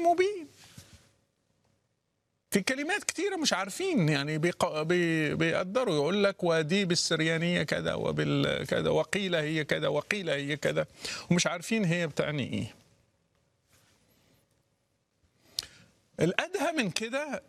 مبين في كلمات كتيرة مش عارفين يعني بيق... بي... بيقدروا يقول لك ودي بالسريانية كذا وبال كذا وقيل هي كذا وقيل هي كذا ومش عارفين هي بتعني ايه الأدهى من كده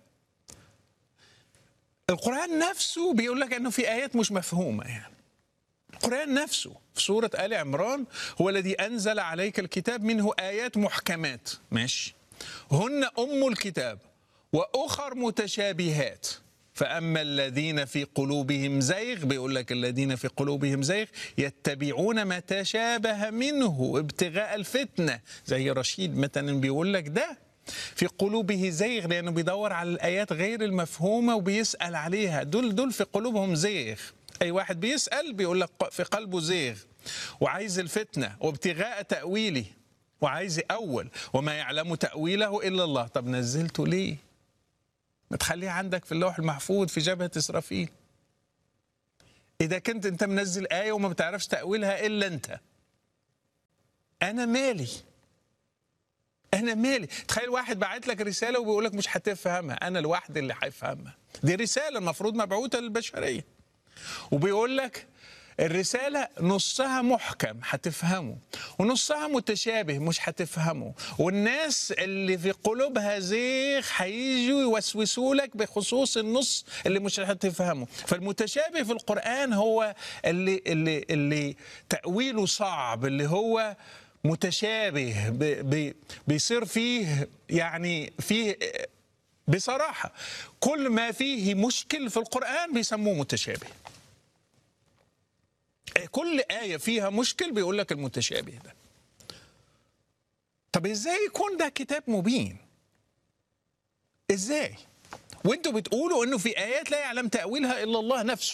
القرآن نفسه بيقول لك انه في آيات مش مفهومة يعني القرآن نفسه في سورة آل عمران هو الذي أنزل عليك الكتاب منه آيات محكمات ماشي هن أم الكتاب وأخر متشابهات فأما الذين في قلوبهم زيغ بيقول لك الذين في قلوبهم زيغ يتبعون ما تشابه منه ابتغاء الفتنة زي رشيد مثلا بيقول لك ده في قلوبه زيغ لأنه بيدور على الآيات غير المفهومة وبيسأل عليها دول دول في قلوبهم زيغ أي واحد بيسأل بيقول لك في قلبه زيغ وعايز الفتنة وابتغاء تأويله وعايز يأول وما يعلم تأويله إلا الله طب نزلته ليه ما تخليه عندك في اللوح المحفوظ في جبهة إسرافيل إذا كنت أنت منزل آية وما بتعرفش تأويلها إلا أنت أنا مالي أنا مالي تخيل واحد بعت لك رسالة وبيقول لك مش هتفهمها أنا الواحد اللي هيفهمها دي رسالة المفروض مبعوثة للبشرية وبيقول لك الرسالة نصها محكم هتفهمه ونصها متشابه مش هتفهمه والناس اللي في قلوبها زيغ هيجوا يوسوسوا لك بخصوص النص اللي مش هتفهمه فالمتشابه في القرآن هو اللي اللي اللي تأويله صعب اللي هو متشابه بي بي بيصير فيه يعني فيه بصراحة كل ما فيه مشكل في القرآن بيسموه متشابه كل آية فيها مشكل بيقول لك المتشابه ده طب ازاي يكون ده كتاب مبين ازاي وانتوا بتقولوا انه في آيات لا يعلم تأويلها إلا الله نفسه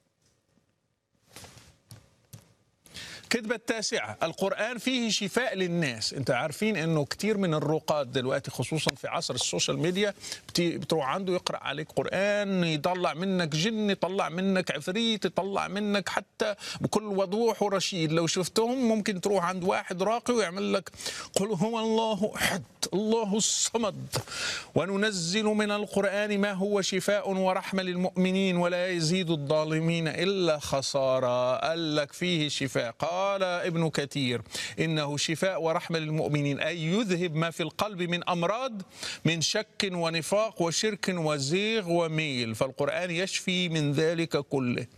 كذبة التاسعة القرآن فيه شفاء للناس انت عارفين انه كتير من الرقاة دلوقتي خصوصا في عصر السوشيال ميديا بتروح عنده يقرأ عليك قرآن يطلع منك جن يطلع منك عفريت يطلع منك حتى بكل وضوح ورشيد لو شفتهم ممكن تروح عند واحد راقي ويعمل لك قل هو الله أحد الله الصمد وننزل من القرآن ما هو شفاء ورحمة للمؤمنين ولا يزيد الظالمين إلا خسارة قال لك فيه شفاء قال ابن كثير إنه شفاء ورحمة للمؤمنين أي يذهب ما في القلب من أمراض من شك ونفاق وشرك وزيغ وميل فالقرآن يشفي من ذلك كله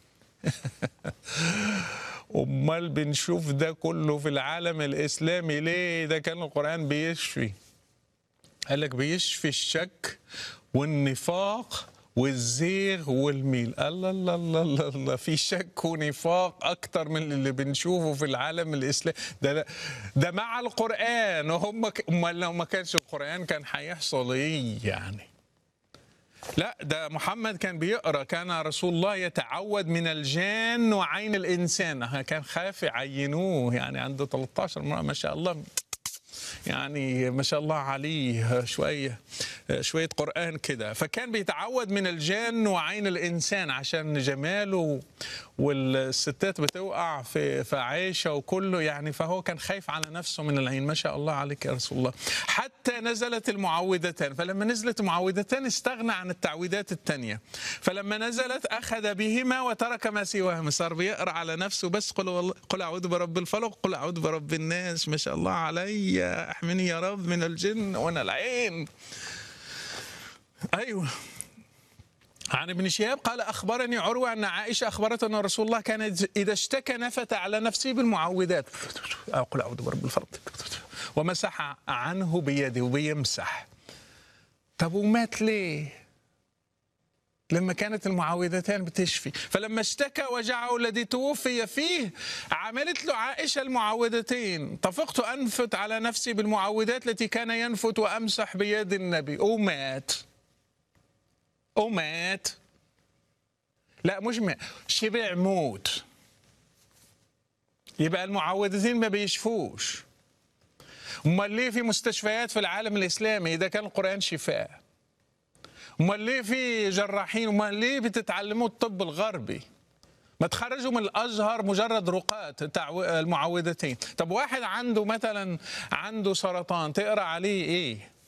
أمال بنشوف ده كله في العالم الإسلامي ليه ده كان القرآن بيشفي قال لك بيشفي الشك والنفاق والزيغ والميل الله الله الله الله, الله. في شك ونفاق اكتر من اللي بنشوفه في العالم الاسلامي ده ده مع القران وهم امال لو ما كانش القران كان هيحصل ايه يعني لا ده محمد كان بيقرا كان رسول الله يتعود من الجان وعين الانسان كان خاف يعينوه يعني عنده 13 مرة ما شاء الله يعني ما شاء الله عليه شوية شوية قرآن كده فكان بيتعود من الجان وعين الإنسان عشان جماله والستات بتوقع في في عيشة وكله يعني فهو كان خايف على نفسه من العين ما شاء الله عليك يا رسول الله حتى نزلت المعوذتان فلما نزلت المعوذتان استغنى عن التعويذات الثانية فلما نزلت أخذ بهما وترك ما سواهما صار بيقرأ على نفسه بس قل قل أعوذ برب الفلق قل أعوذ برب الناس ما شاء الله علي احمني يا رب من الجن وانا العين ايوه عن ابن شهاب قال اخبرني عروه ان عائشه اخبرت ان رسول الله كان اذا اشتكى نفت على نفسه بالمعوذات او قل اعوذ برب الفلق ومسح عنه بيده وبيمسح طب ومات ليه؟ لما كانت المعوذتان بتشفي فلما اشتكى وجعه الذي توفي فيه عملت له عائشة المعوذتين طفقت أنفت على نفسي بالمعوذات التي كان ينفت وأمسح بيد النبي ومات ومات لا مش مات شبع موت يبقى المعوذتين ما بيشفوش امال ليه في مستشفيات في العالم الاسلامي اذا كان القران شفاء امال ليه في جراحين امال ليه بتتعلموا الطب الغربي ما تخرجوا من الازهر مجرد رقات المعوذتين طب واحد عنده مثلا عنده سرطان تقرا عليه ايه